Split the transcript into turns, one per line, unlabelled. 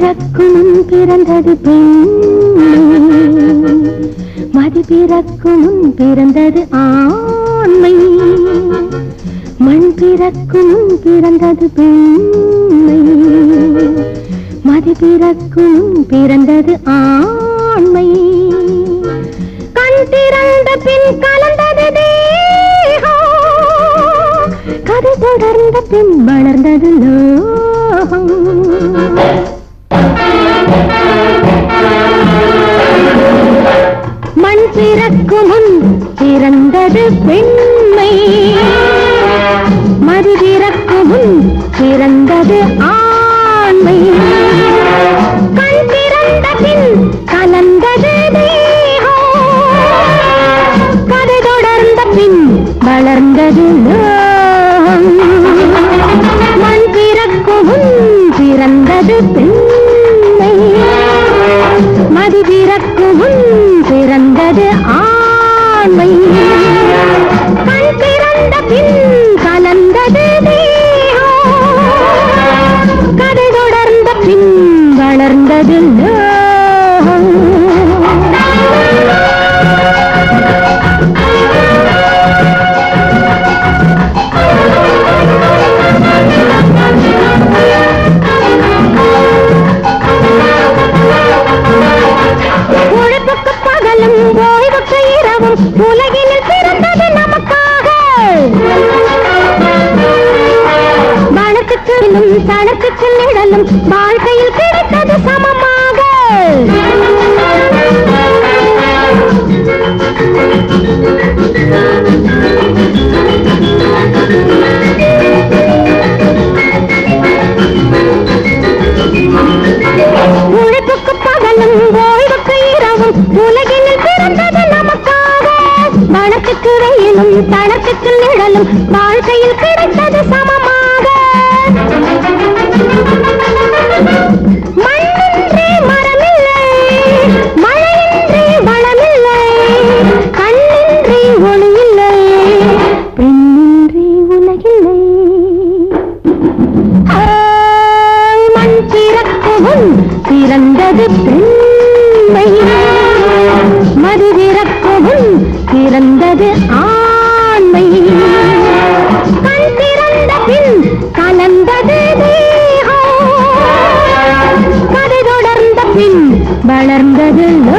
பிறக்கும் முன் பிறந்தது பெண்ணே மதி பிறக்கும் முன் பிறந்தது ஆண்மை மண் பிறக்கும் முன் பிறந்தது பெண்மை மதி பிறக்கும் முன் பிறந்தது ஆண்மை கண் திறந்த பின் கலந்தது தேகம் கதை தொடர்ந்த பின் வளர்ந்தது லோகம் மண் பிறக்கும் முன் பிறந்தது பெண்மை மதி பிறக்கும் முன் பிறந்தது ஆண்மை கண் பிறந்த பின் கலந்தது தேகம் கதை தொடர்ந்த பின் வளர்ந்தது லோகம். மண் பிறக்கும் முன் பிறந்தது பெண்மை மதி பிறக்கும் முன் பிறந்தது ஆண்மை கண் பிறந்த பின் கலந்தது தேகம் கதை தொடர்ந்த பின் வளர்ந்தது லோகம். உழைப்புக்கு பகலும் ஓய்வுக்கு இரவும் உலகினில் பிறந்தது நமக்காக மனத்துக்கு தனத்துக்கு நிழலும் வாழ்க்கையில் கிடைத்தது சமமாக உழைப்புக்கு பகலும் ஓய்வுக்கு இரவும் உலகினில் பிறந்தது நமக்காக மனத்துக்கு வெயிலும் தனத்துக்கு நிழலும் வாழ்க்கையில் கிடைத்தது சமமாக மண்ணின்றி மரமில்லை மழையின்றி வளமில்லை கண்ணின்றி ஒளியில்லை பெண்ணின்றி உலகில்லை ஆய், மண் பிறக்கவும் பிறந்தது பெண்மை மது பிறக்கவும் பிறந்தது ஆண்மை கண் திறந்த பின் கலந்தது தேகம் கதை தொடர்ந்த பின் வளர்ந்தது லோகம்.